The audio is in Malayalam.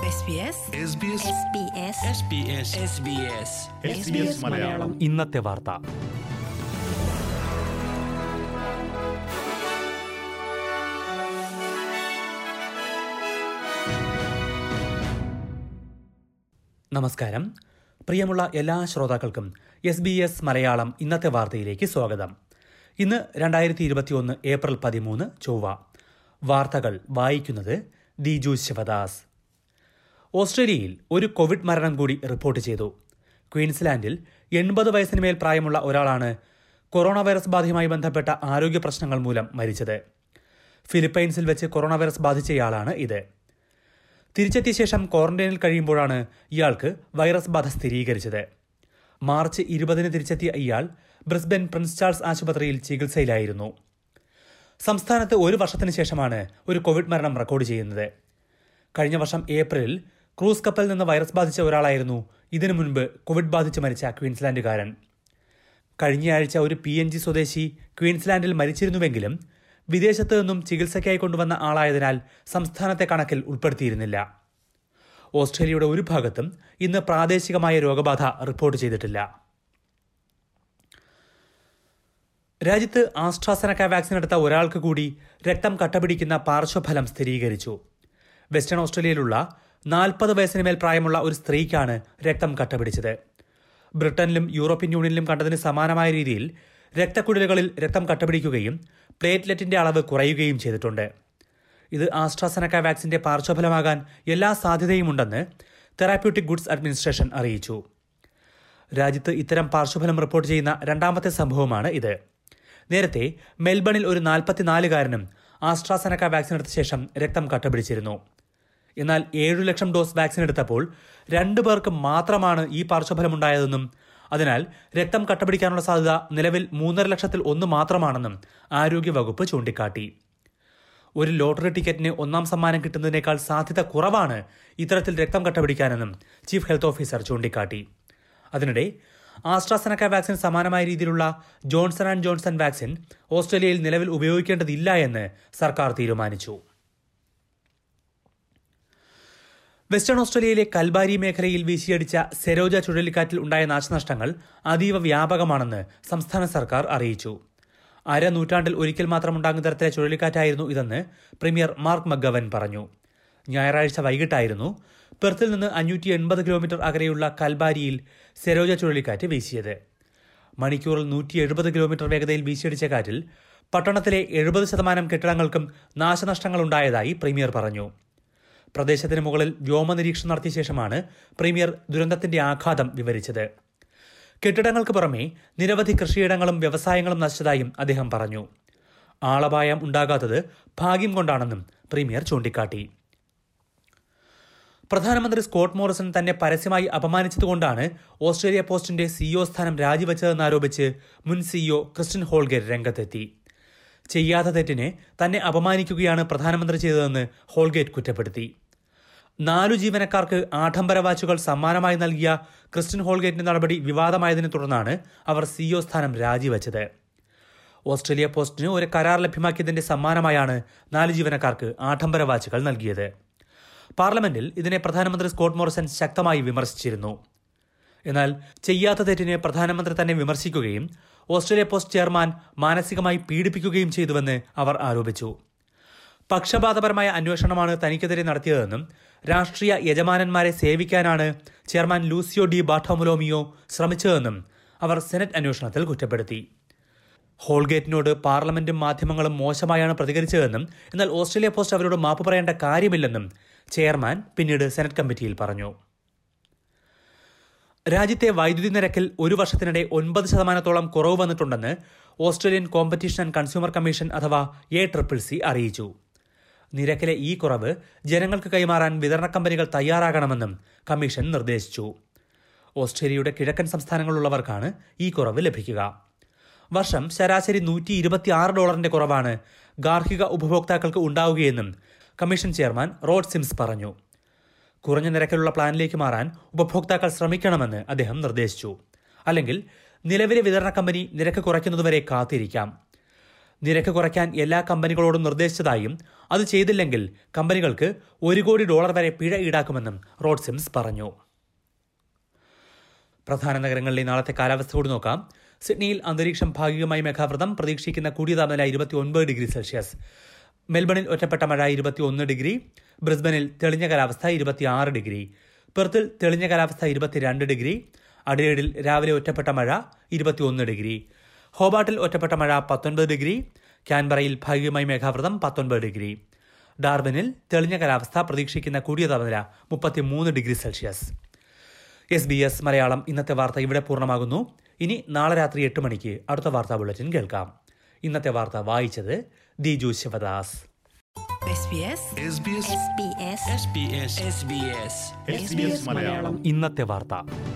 SBS SBS മലയാളം ഇന്നത്തെ വാർത്ത നമസ്കാരം പ്രിയമുള്ള എല്ലാ ശ്രോതാക്കൾക്കും എസ് ബി എസ് മലയാളം ഇന്നത്തെ വാർത്തയിലേക്ക് സ്വാഗതം ഇന്ന് രണ്ടായിരത്തി ഇരുപത്തിയൊന്ന് ഏപ്രിൽ പതിമൂന്ന് ചൊവ്വ വാർത്തകൾ വായിക്കുന്നത് ദിജു ശിവദാസ് ഓസ്ട്രേലിയയിൽ ഒരു കോവിഡ് മരണം കൂടി റിപ്പോർട്ട് ചെയ്തു ക്വീൻസ്ലാൻഡിൽ എൺപത് വയസ്സിന് മേൽ പ്രായമുള്ള ഒരാളാണ് കൊറോണ വൈറസ് ബാധയുമായി ബന്ധപ്പെട്ട ആരോഗ്യ പ്രശ്നങ്ങൾ മൂലം മരിച്ചത് ഫിലിപ്പൈൻസിൽ വെച്ച് കൊറോണ വൈറസ് ബാധിച്ചയാളാണ് ഇത് തിരിച്ചെത്തിയ ശേഷം ക്വാറന്റൈനിൽ കഴിയുമ്പോഴാണ് ഇയാൾക്ക് വൈറസ് ബാധ സ്ഥിരീകരിച്ചത് മാർച്ച് ഇരുപതിന് തിരിച്ചെത്തിയ ഇയാൾ ബ്രിസ്ബൻ പ്രിൻസ് ചാൾസ് ആശുപത്രിയിൽ ചികിത്സയിലായിരുന്നു സംസ്ഥാനത്ത് ഒരു വർഷത്തിന് ശേഷമാണ് ഒരു കോവിഡ് മരണം റെക്കോർഡ് ചെയ്യുന്നത് കഴിഞ്ഞ വർഷം ഏപ്രിലിൽ ക്രൂസ് കപ്പലിൽ നിന്ന് വൈറസ് ബാധിച്ച ഒരാളായിരുന്നു ഇതിനു മുൻപ് കോവിഡ് ബാധിച്ച് മരിച്ച ക്വീൻസ്ലാൻഡുകാരൻ കഴിഞ്ഞയാഴ്ച ഒരു പി എൻ ജി സ്വദേശി ക്വീൻസ്ലാൻഡിൽ മരിച്ചിരുന്നുവെങ്കിലും വിദേശത്ത് നിന്നും ചികിത്സയ്ക്കായി കൊണ്ടുവന്ന ആളായതിനാൽ സംസ്ഥാനത്തെ കണക്കിൽ ഉൾപ്പെടുത്തിയിരുന്നില്ല ഓസ്ട്രേലിയയുടെ ഒരു ഭാഗത്തും ഇന്ന് പ്രാദേശികമായ രോഗബാധ റിപ്പോർട്ട് ചെയ്തിട്ടില്ല രാജ്യത്ത് ആസ്ട്രാസെനക്ക വാക്സിൻ എടുത്ത ഒരാൾക്ക് കൂടി രക്തം കട്ടപിടിക്കുന്ന പാർശ്വഫലം സ്ഥിരീകരിച്ചു വെസ്റ്റേൺ ഓസ്ട്രേലിയയിലുള്ള നാൽപ്പത് വയസ്സിന് മേൽ പ്രായമുള്ള ഒരു സ്ത്രീക്കാണ് രക്തം കട്ടപിടിച്ചത് ബ്രിട്ടനിലും യൂറോപ്യൻ യൂണിയനിലും കണ്ടതിന് സമാനമായ രീതിയിൽ രക്തക്കുഴലുകളിൽ രക്തം കട്ടപിടിക്കുകയും പ്ലേറ്റ്ലെറ്റിന്റെ അളവ് കുറയുകയും ചെയ്തിട്ടുണ്ട് ഇത് ആസ്ട്രാസെനക്ക വാക്സിന്റെ പാർശ്വഫലമാകാൻ എല്ലാ സാധ്യതയുമുണ്ടെന്ന് തെറാപ്യൂട്ടിക് ഗുഡ്സ് അഡ്മിനിസ്ട്രേഷൻ അറിയിച്ചു രാജ്യത്ത് ഇത്തരം പാർശ്വഫലം റിപ്പോർട്ട് ചെയ്യുന്ന രണ്ടാമത്തെ സംഭവമാണ് ഇത് നേരത്തെ മെൽബണിൽ ഒരു നാൽപ്പത്തിനാലുകാരനും ആസ്ട്രാസെനക്ക വാക്സിൻ എടുത്ത ശേഷം രക്തം കട്ടപിടിച്ചിരുന്നു എന്നാൽ ഏഴു ലക്ഷം ഡോസ് വാക്സിൻ എടുത്തപ്പോൾ രണ്ടു പേർക്ക് മാത്രമാണ് ഈ പാർശ്വഫലമുണ്ടായതെന്നും അതിനാൽ രക്തം കട്ടപിടിക്കാനുള്ള സാധ്യത നിലവിൽ മൂന്നര ലക്ഷത്തിൽ ഒന്ന് മാത്രമാണെന്നും ആരോഗ്യവകുപ്പ് ചൂണ്ടിക്കാട്ടി ഒരു ലോട്ടറി ടിക്കറ്റിന് ഒന്നാം സമ്മാനം കിട്ടുന്നതിനേക്കാൾ സാധ്യത കുറവാണ് ഇത്തരത്തിൽ രക്തം കട്ടപിടിക്കാനെന്നും ചീഫ് ഹെൽത്ത് ഓഫീസർ ചൂണ്ടിക്കാട്ടി അതിനിടെ ആസ്ട്രാസെനക്ക വാക്സിൻ സമാനമായ രീതിയിലുള്ള ജോൺസൺ ആൻഡ് ജോൺസൺ വാക്സിൻ ഓസ്ട്രേലിയയിൽ നിലവിൽ ഉപയോഗിക്കേണ്ടതില്ല എന്ന് സർക്കാർ തീരുമാനിച്ചു വെസ്റ്റേൺ ഓസ്ട്രേലിയയിലെ കൽബാരി മേഖലയിൽ വീശിയടിച്ച സെരോജ ചുഴലിക്കാറ്റിൽ ഉണ്ടായ നാശനഷ്ടങ്ങൾ അതീവ വ്യാപകമാണെന്ന് സംസ്ഥാന സർക്കാർ അറിയിച്ചു അര നൂറ്റാണ്ടിൽ ഒരിക്കൽ മാത്രം ഉണ്ടാകുന്ന തരത്തിലെ ചുഴലിക്കാറ്റായിരുന്നു ഇതെന്ന് പ്രീമിയർ മാർക്ക് മഗവൻ പറഞ്ഞു ഞായറാഴ്ച വൈകിട്ടായിരുന്നു പെർത്തിൽ നിന്ന് അഞ്ഞൂറ്റി എൺപത് കിലോമീറ്റർ അകലെയുള്ള കൽബാരിയിൽ സെരോജ ചുഴലിക്കാറ്റ് വീശിയത് മണിക്കൂറിൽ നൂറ്റി എഴുപത് കിലോമീറ്റർ വേഗതയിൽ വീശിയടിച്ച കാറ്റിൽ പട്ടണത്തിലെ എഴുപത് ശതമാനം കെട്ടിടങ്ങൾക്കും നാശനഷ്ടങ്ങളുണ്ടായതായി പ്രീമിയർ പറഞ്ഞു പ്രദേശത്തിന് മുകളിൽ വ്യോമ നിരീക്ഷണം നടത്തിയ ശേഷമാണ് പ്രീമിയർ ദുരന്തത്തിന്റെ ആഘാതം വിവരിച്ചത് കെട്ടിടങ്ങൾക്ക് പുറമെ നിരവധി കൃഷിയിടങ്ങളും വ്യവസായങ്ങളും നശിച്ചതായും അദ്ദേഹം പറഞ്ഞു ആളപായം ഉണ്ടാകാത്തത് ഭാഗ്യം കൊണ്ടാണെന്നും പ്രീമിയർ ചൂണ്ടിക്കാട്ടി പ്രധാനമന്ത്രി സ്കോട്ട് മോറിസൺ തന്നെ പരസ്യമായി അപമാനിച്ചതുകൊണ്ടാണ് ഓസ്ട്രേലിയ പോസ്റ്റിന്റെ സിഇഒ സ്ഥാനം രാജിവെച്ചതെന്നാരോപിച്ച് മുൻ സിഇഒ ക്രിസ്റ്റ്യൻ ഹോൾഗേറ്റ് രംഗത്തെത്തി ചെയ്യാത്ത തെറ്റിനെ തന്നെ അപമാനിക്കുകയാണ് പ്രധാനമന്ത്രി ചെയ്തതെന്ന് ഹോൾഗേറ്റ് കുറ്റപ്പെടുത്തി നാലു ജീവനക്കാർക്ക് ആഡംബര വാച്ചുകൾ സമ്മാനമായി നൽകിയ ക്രിസ്റ്റ്യൻ ഹോൾഗേറ്റിന്റെ നടപടി വിവാദമായതിനെ തുടർന്നാണ് അവർ സിഇഒ സ്ഥാനം രാജിവെച്ചത് ഓസ്ട്രേലിയ പോസ്റ്റിന് ഒരു കരാർ ലഭ്യമാക്കിയതിന്റെ സമ്മാനമായാണ് നാല് ജീവനക്കാർക്ക് ആഡംബര വാച്ചുകൾ നൽകിയത് പാർലമെന്റിൽ ഇതിനെ പ്രധാനമന്ത്രി സ്കോട്ട് മോറിസൺ ശക്തമായി വിമർശിച്ചിരുന്നു എന്നാൽ ചെയ്യാത്ത തെറ്റിനെ പ്രധാനമന്ത്രി തന്നെ വിമർശിക്കുകയും ഓസ്ട്രേലിയ പോസ്റ്റ് ചെയർമാൻ മാനസികമായി പീഡിപ്പിക്കുകയും ചെയ്തുവെന്ന് അവർ ആരോപിച്ചു പക്ഷപാതപരമായ അന്വേഷണമാണ് തനിക്കെതിരെ നടത്തിയതെന്നും രാഷ്ട്രീയ യജമാനന്മാരെ സേവിക്കാനാണ് ചെയർമാൻ ലൂസിയോ ഡി ബാട്ടോമുലോമിയോ ശ്രമിച്ചതെന്നും അവർ സെനറ്റ് അന്വേഷണത്തിൽ കുറ്റപ്പെടുത്തി ഹോൾഗേറ്റിനോട് പാർലമെന്റും മാധ്യമങ്ങളും മോശമായാണ് പ്രതികരിച്ചതെന്നും എന്നാൽ ഓസ്ട്രേലിയ പോസ്റ്റ് അവരോട് മാപ്പ് പറയേണ്ട കാര്യമില്ലെന്നും ചെയർമാൻ പിന്നീട് സെനറ്റ് കമ്മിറ്റിയിൽ പറഞ്ഞു രാജ്യത്തെ വൈദ്യുതി നിരക്കിൽ ഒരു വർഷത്തിനിടെ ഒൻപത് ശതമാനത്തോളം കുറവ് വന്നിട്ടുണ്ടെന്ന് Australian competition and consumer commission അഥവാ എ ട്രിപ്പിൾ സി അറിയിച്ചു നിരക്കിലെ ഈ കുറവ് ജനങ്ങൾക്ക് കൈമാറാൻ വിതരണ കമ്പനികൾ തയ്യാറാകണമെന്നും കമ്മീഷൻ നിർദ്ദേശിച്ചു ഓസ്ട്രേലിയയുടെ കിഴക്കൻ സംസ്ഥാനങ്ങളിലുള്ളവർക്കാണ് ഈ കുറവ് ലഭിക്കുക വർഷം ശരാശരി നൂറ്റി ഇരുപത്തിയാറ് ഡോളറിന്റെ കുറവാണ് ഗാർഹിക ഉപഭോക്താക്കൾക്ക് ഉണ്ടാവുകയെന്നും കമ്മീഷൻ ചെയർമാൻ റോഡ് സിംസ് പറഞ്ഞു കുറഞ്ഞ നിരക്കിലുള്ള പ്ലാനിലേക്ക് മാറാൻ ഉപഭോക്താക്കൾ ശ്രമിക്കണമെന്ന് അദ്ദേഹം നിർദ്ദേശിച്ചു അല്ലെങ്കിൽ നിലവിലെ വിതരണ കമ്പനി നിരക്ക് കുറയ്ക്കുന്നതുവരെ കാത്തിരിക്കാം നിരക്ക് കുറയ്ക്കാൻ എല്ലാ കമ്പനികളോടും നിർദ്ദേശിച്ചതായും അത് ചെയ്തില്ലെങ്കിൽ കമ്പനികൾക്ക് ഒരു കോടി ഡോളർ വരെ പിഴ ഈടാക്കുമെന്നും റോഡ് സിംസ് പറഞ്ഞു പ്രധാന നഗരങ്ങളിലെ നാളത്തെ കാലാവസ്ഥ കൂടി നോക്കാം സിഡ്നിയിൽ അന്തരീക്ഷം ഭാഗികമായി മേഘാവൃതം പ്രതീക്ഷിക്കുന്ന കൂടിയ താപനില ഇരുപത്തി ഒൻപത് ഡിഗ്രി സെൽഷ്യസ് മെൽബണിൽ ഒറ്റപ്പെട്ട മഴ ഇരുപത്തിയൊന്ന് ഡിഗ്രി ബ്രിസ്ബനിൽ തെളിഞ്ഞ കാലാവസ്ഥ ഇരുപത്തിയാറ് ഡിഗ്രി പെർത്തിൽ തെളിഞ്ഞ കാലാവസ്ഥ ഇരുപത്തിരണ്ട് ഡിഗ്രി അഡിലേഡിൽ രാവിലെ ഒറ്റപ്പെട്ട മഴ ഇരുപത്തിയൊന്ന് ഡിഗ്രി ഹോബാട്ടിൽ ഒറ്റപ്പെട്ട മഴ പത്തൊൻപത് ഡിഗ്രി ക്യാൻബറയിൽ ഭാഗികമായി മേഘാവൃതം പത്തൊൻപത് ഡിഗ്രി ഡാർബനിൽ തെളിഞ്ഞ കാലാവസ്ഥ പ്രതീക്ഷിക്കുന്ന കൂടിയ താപനില മുപ്പത്തിമൂന്ന് degree Celsius S B S Malayalam ഇന്നത്തെ വാർത്ത ഇവിടെ പൂർണ്ണമാകുന്നു ഇനി നാളെ രാത്രി എട്ട് മണിക്ക് അടുത്ത വാർത്താ ബുള്ളറ്റിൻ കേൾക്കാം ഇന്നത്തെ വാർത്ത വായിച്ചത് Diju Sivadas SBS SBS SBS SBS SBS SBS Malayalam ഇന്നത്തെ വാർത്ത